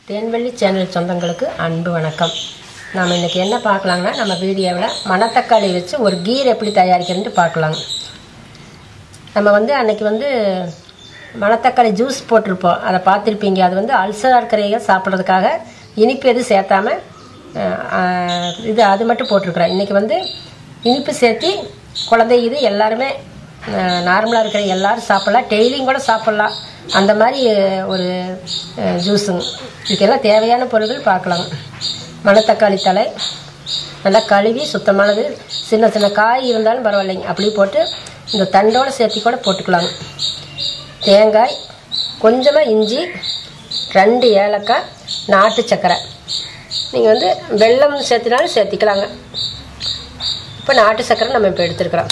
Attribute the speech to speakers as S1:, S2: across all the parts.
S1: தேன்வெள்ளி channel சொந்தங்களுக்கு அன்பு வணக்கம் நாம் இன்றைக்கி என்ன பார்க்கலாங்கன்னா நம்ம வீடியோவில் மணத்தக்காளி வச்சு ஒரு கீர் எப்படி தயாரிக்கிறதுன்ட்டு பார்க்கலாங்க நம்ம வந்து அன்னைக்கு வந்து மணத்தக்காளி ஜூஸ் போட்டிருப்போம் அதை பார்த்துருப்பீங்க அது வந்து அல்சராக இருக்கிறவங்க சாப்பிட்றதுக்காக இனிப்பு எதுவும் சேர்த்தாம அஹ், அஹ், இது அது மட்டும் போட்டிருக்கிறோம் இன்றைக்கி வந்து இனிப்பு சேர்த்து குழந்தை இது எல்லாருமே நார்மலாக இருக்கிற எல்லாரும் சாப்பிட்லாம் டெய்லியும் கூட சாப்பிட்லாம் அந்த மாதிரி அஹ், ஒரு அஹ், ஜூஸுங்க இதுக்கெல்லாம் தேவையான பொருட்கள் பார்க்கலாம் மணத்தக்காளி தலை நல்லா கழுவி சுத்தமானது சின்ன சின்ன காய் இருந்தாலும் பரவாயில்லைங்க அப்படி போட்டு இந்த தண்டோடு சேர்த்து கூட போட்டுக்கலாங்க தேங்காய் கொஞ்சமாக இஞ்சி ரெண்டு ஏலக்காய் நாட்டு சர்க்கரை நீங்கள் வந்து வெல்லம் சேர்த்தினாலும் சேர்த்திக்கலாங்க இப்போ நாட்டு சர்க்கரை நம்ம இப்போ எடுத்துருக்குறோம்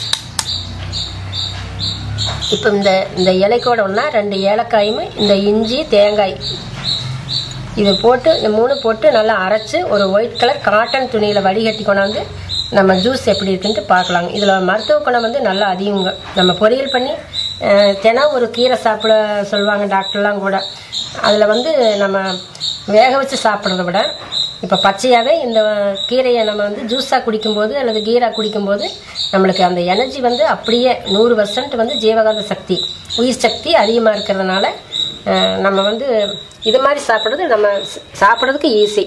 S1: இப்போ இந்த இந்த இலைக்கோட ஒன்றா ரெண்டு ஏலக்காயும் இந்த இஞ்சி தேங்காய் இது போட்டு இந்த மூணு போட்டு நல்லா அரைச்சி ஒரு ஒயிட் கலர் காட்டன் துணியில் வடிகட்டி கொண்டாந்து நம்ம ஜூஸ் எப்படி இருக்குன்ட்டு பார்க்கலாங்க இதில் மருத்துவ குணம் வந்து நல்லா அதிகங்க நம்ம பொரியல் பண்ணி அஹ், தினம் ஒரு கீரை சாப்பிட சொல்லுவாங்க டாக்டர்லாம் கூட அதில் வந்து நம்ம வேக வச்சு சாப்பிட்றத விட இப்போ பச்சையாகவே இந்த கீரையை நம்ம வந்து ஜூஸாக குடிக்கும்போது அல்லது கீரா குடிக்கும்போது நம்மளுக்கு அந்த எனர்ஜி வந்து அப்படியே நூறு பர்சன்ட் வந்து ஜீவகாந்த சக்தி உயிர் சக்தி அதிகமாக இருக்கிறதுனால அஹ், நம்ம வந்து இது மாதிரி சாப்பிட்றது நம்ம ச- சாப்பிட்றதுக்கு ஈஸி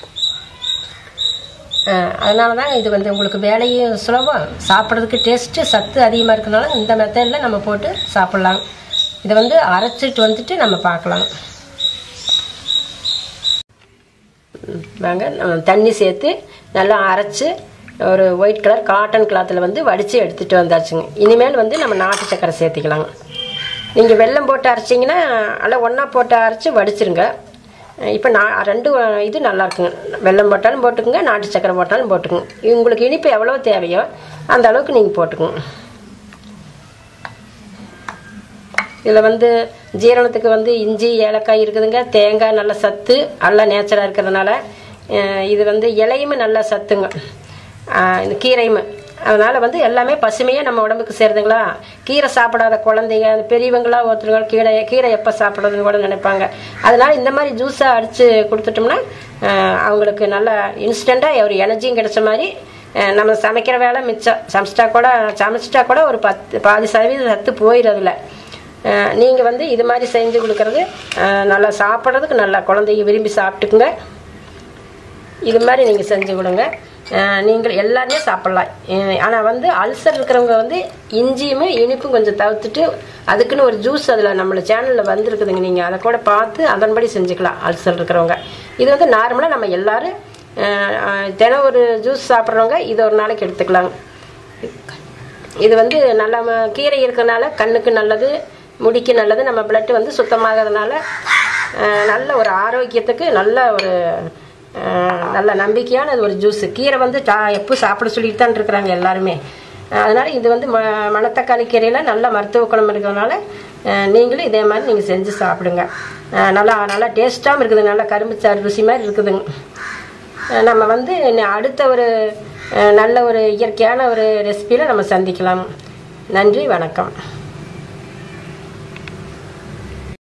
S1: அதனால தான் இது வந்து உங்களுக்கு வேலையும் சுலபம் சாப்பிட்றதுக்கு டேஸ்ட்டு சத்து அதிகமாக இருக்கிறதுனால இந்த மெத்தடில் நம்ம போட்டு சாப்பிட்லாம் இதை வந்து அரைச்சிட்டு வந்துட்டு நம்ம பார்க்கலாம் ம், வாங்க நம்ம தண்ணி சேர்த்து நல்லா அரைச்சி ஒரு ஒயிட் கலர் காட்டன் கிளாத்தில் வந்து வடித்து எடுத்துகிட்டு வந்தாச்சுங்க இனிமேல் வந்து நம்ம நாட்டு சக்கரை சேர்த்திக்கலாங்க நீங்கள் வெல்லம் போட்டு அரைச்சிங்கன்னா நல்லா ஒன்றா போட்டு அரைச்சி வடிச்சிருங்க இப்போ நான் ரெண்டு இது நல்லா இருக்குங்க வெல்லம் போட்டாலும் போட்டுக்குங்க நாட்டு சக்கரை போட்டாலும் போட்டுக்குங்க உங்களுக்கு இனிப்பு எவ்வளோ தேவையோ அந்த அளவுக்கு நீங்கள் போட்டுக்குங்க இதில் வந்து ஜீரணத்துக்கு வந்து இஞ்சி ஏலக்காய் இருக்குதுங்க தேங்காய் நல்ல சத்து நல்லா நேச்சராக இருக்கிறதுனால அஹ், இது வந்து இலையுமே நல்லா சத்துங்க அஹ், இந்த கீரையுமே அதனால் வந்து எல்லாமே பசுமையாக நம்ம உடம்புக்கு சேருதுங்களா கீரை சாப்பிடாத குழந்தைங்க அந்த பெரியவங்களா ஒருத்தருங்க கீரை கீரை எப்போ சாப்பிட்றதுன்னு கூட நினைப்பாங்க அதனால இந்த மாதிரி ஜூஸாக அடித்து கொடுத்துட்டோம்னா அஹ், அவங்களுக்கு நல்லா இன்ஸ்டண்ட்டாக ஒரு எனர்ஜியும் கிடைச்ச மாதிரி அஹ், நம்ம சமைக்கிற வேலை மிச்சம் சமைச்சிட்டா கூட சமைச்சிட்டா கூட ஒரு பத்து பாதி சதவீதம் சத்து போயிடுறதில்ல நீங்கள் வந்து இது மாதிரி செஞ்சு கொடுக்கறது அஹ், நல்லா சாப்பிட்றதுக்கு நல்லா குழந்தைங்க விரும்பி சாப்பிட்டுக்குங்க இது மாதிரி நீங்கள் செஞ்சு கொடுங்க அஹ், நீங்கள் எல்லாருமே சாப்பிட்லாம் ஆனால் வந்து அல்சர் இருக்கிறவங்க வந்து இஞ்சியுமே இனிப்பும் கொஞ்சம் தவிர்த்துட்டு அதுக்குன்னு ஒரு ஜூஸ் அதில் நம்மள சேனலில் வந்திருக்குதுங்க நீங்கள் அதை கூட பார்த்து அதன்படி செஞ்சுக்கலாம் அல்சர் இருக்கிறவங்க இது வந்து நார்மலாக நம்ம எல்லாரும் அஹ், அஹ், தினம் ஒரு ஜூஸ் சாப்பிட்றவங்க இது ஒரு நாளைக்கு எடுத்துக்கலாங்க இது வந்து நல்ல ம- கீரை இருக்கிறனால கண்ணுக்கு நல்லது முடிக்கு நல்லது நம்ம பிளட் வந்து சுத்தமாகறதுனால அஹ், நல்ல ஒரு ஆரோக்கியத்துக்கு நல்ல ஒரு அஹ், நல்ல நம்பிக்கையான ஒரு ஜூஸ் கீரை வந்து டா எப்போ சாப்பிட சொல்லிட்டு தான் இருக்கிறாங்க எல்லாருமே அஹ், அதனால இது வந்து ம மணத்தக்காளி கீரையில் நல்ல மருத்துவ குணம் இருக்கிறதுனால அஹ், நீங்களும் இதே மாதிரி நீங்கள் செஞ்சு சாப்பிடுங்க அஹ், நல்லா நல்லா டேஸ்ட்டாகவும் இருக்குது நல்லா கரும்பு சாறு ருசி மாதிரி இருக்குதுங்க அஹ் நம்ம வந்து இன்னும் அடுத்த ஒரு அஹ், நல்ல ஒரு இயற்கையான ஒரு ரெசிபியில் நம்ம சந்திக்கலாம் நன்றி வணக்கம்